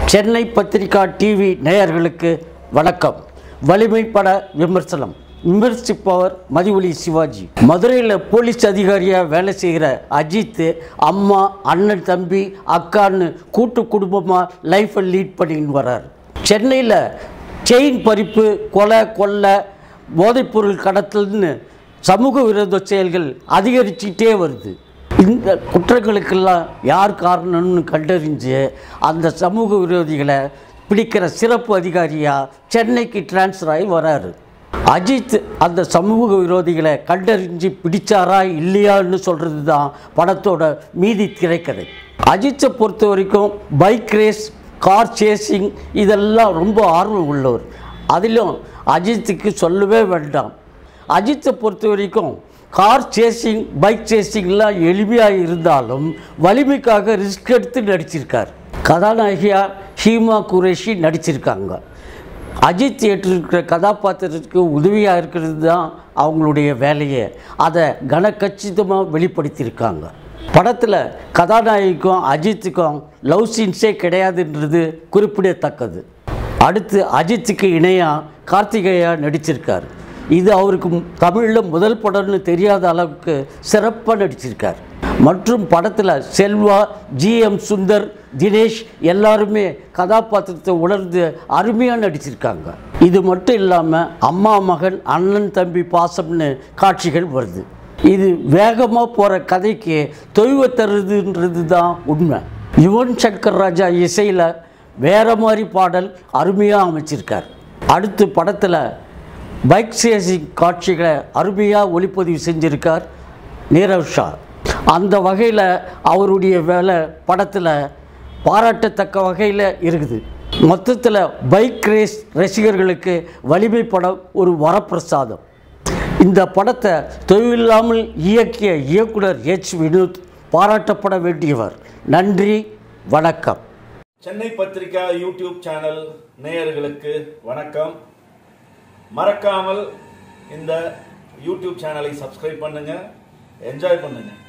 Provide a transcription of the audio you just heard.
Chennai பத்திரிகா TV நேயர்களுக்கு வணக்கம் வலிமை பட விமர்சனம் விமர்சிப்பவர் மதிவொலி சிவாஜி மதுரையில் போலீஸ் அதிகாரியாக வேலை செய்கிற அஜித் அம்மா அண்ணன் தம்பி அக்கான்னு கூட்டு குடும்பமாக லைஃப்பை லீட் பண்ணின்னு வர்றார் சென்னையில் செயின் பறிப்பு கொலை கொள்ளை போதைப்பொருள் கடத்தல்னு சமூக விரோத செயல்கள் அதிகரிச்சுட்டே வருது இந்த குற்றங்களுக்கெல்லாம் யார் காரணம்னு கண்டறிஞ்சு அந்த சமூக விரோதிகளை பிடிக்கிற சிறப்பு அதிகாரியாக சென்னைக்கு டிரான்ஸ்ஃபர் ஆகி வராரு அஜித் அந்த சமூக விரோதிகளை கண்டறிஞ்சு பிடிச்சாரா இல்லையான்னு சொல்கிறது தான் படத்தோட மீதி திரைக்கதை அஜித்தை பொறுத்த வரைக்கும் பைக் ரேஸ் கார் சேசிங் இதெல்லாம் ரொம்ப ஆர்வம் உள்ளவர் அதிலும் அஜித்துக்கு சொல்லவே வேண்டாம் அஜித்தை பொறுத்த வரைக்கும் கார் சேசிங் பைக் சேசிங்லாம் எளிமையாக இருந்தாலும் வலிமைக்காக ரிஸ்க் எடுத்து நடிச்சிருக்கார் கதாநாயகியா ஹீமா குரேஷி நடிச்சிருக்காங்க அஜித் ஏற்றிருக்கிற கதாபாத்திரத்துக்கு உதவியாக இருக்கிறது தான் அவங்களுடைய வேலையை அதை கனக்கச்சிதமாக வெளிப்படுத்தியிருக்காங்க படத்தில் கதாநாயகிக்கும் அஜித்துக்கும் லவ் சீன்ஸே கிடையாதுன்றது குறிப்பிடத்தக்கது அடுத்து அஜித்துக்கு இணையாக கார்த்திகேயா நடிச்சிருக்கார் இது அவருக்கு தமிழில் முதல் படம்னு தெரியாத அளவுக்கு சிறப்பாக நடிச்சிருக்கார் மற்றும் படத்தில் செல்வா ஜிஎம் சுந்தர் தினேஷ் எல்லாருமே கதாபாத்திரத்தை உணர்ந்து அருமையாக நடிச்சிருக்காங்க இது மட்டும் இல்லாமல் அம்மா மகன் அண்ணன் தம்பி பாசம்னு காட்சிகள் வருது இது வேகமாக போகிற கதைக்கு தொய்வை தருதுன்றது தான் உண்மை யுவன் சங்கர் ராஜா இசையில் வேற மாதிரி பாடல் அருமையாக அமைச்சிருக்கார் அடுத்து படத்தில் பைக் சேசிங் காட்சிகளை அருமையாக ஒளிப்பதிவு செஞ்சிருக்கார் நீரவ் ஷா அந்த வகையில் அவருடைய வேலை படத்தில் பாராட்டத்தக்க வகையில் இருக்குது மொத்தத்தில் பைக் ரேஸ் ரசிகர்களுக்கு வலிமை படம் ஒரு வரப்பிரசாதம் இந்த படத்தை தொழிலில்லாமல் இயக்கிய இயக்குனர் எச் வினோத் பாராட்டப்பட வேண்டியவர் நன்றி வணக்கம் சென்னை பத்திரிகா யூடியூப் சேனல் நேயர்களுக்கு வணக்கம் மறக்காமல் இந்த யூடியூப் சேனலை சப்ஸ்கிரைப் பண்ணுங்க என்ஜாய் பண்ணுங்க